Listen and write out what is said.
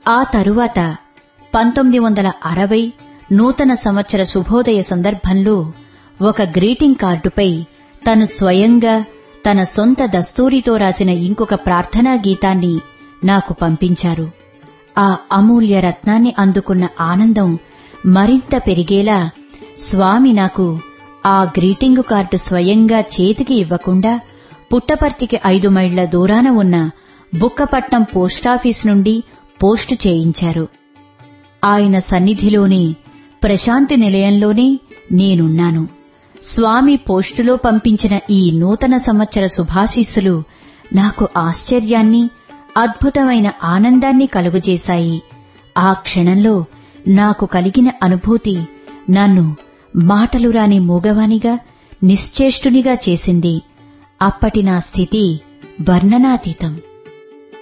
ఆ తరువాత పంతొమ్మిది వందల అరవై నూతన సంవత్సర శుభోదయ సందర్భంలో ఒక గ్రీటింగ్ కార్డుపై తను స్వయంగా తన సొంత దస్తూరితో రాసిన ఇంకొక ప్రార్థనా గీతాన్ని నాకు పంపించారు ఆ అమూల్య రత్నాన్ని అందుకున్న ఆనందం మరింత పెరిగేలా స్వామి నాకు ఆ గ్రీటింగు కార్డు స్వయంగా చేతికి ఇవ్వకుండా పుట్టపర్తికి ఐదు మైళ్ల దూరాన ఉన్న బుక్కపట్నం పోస్టాఫీస్ నుండి పోస్టు చేయించారు ఆయన సన్నిధిలోనే ప్రశాంతి నిలయంలోనే నేనున్నాను స్వామి పోస్టులో పంపించిన ఈ నూతన సంవత్సర శుభాశీస్సులు నాకు ఆశ్చర్యాన్ని అద్భుతమైన ఆనందాన్ని కలుగజేశాయి ఆ క్షణంలో నాకు కలిగిన అనుభూతి నన్ను మాటలు రాని మూగవానిగా నిశ్చేష్టునిగా చేసింది అప్పటి నా స్థితి వర్ణనాతీతం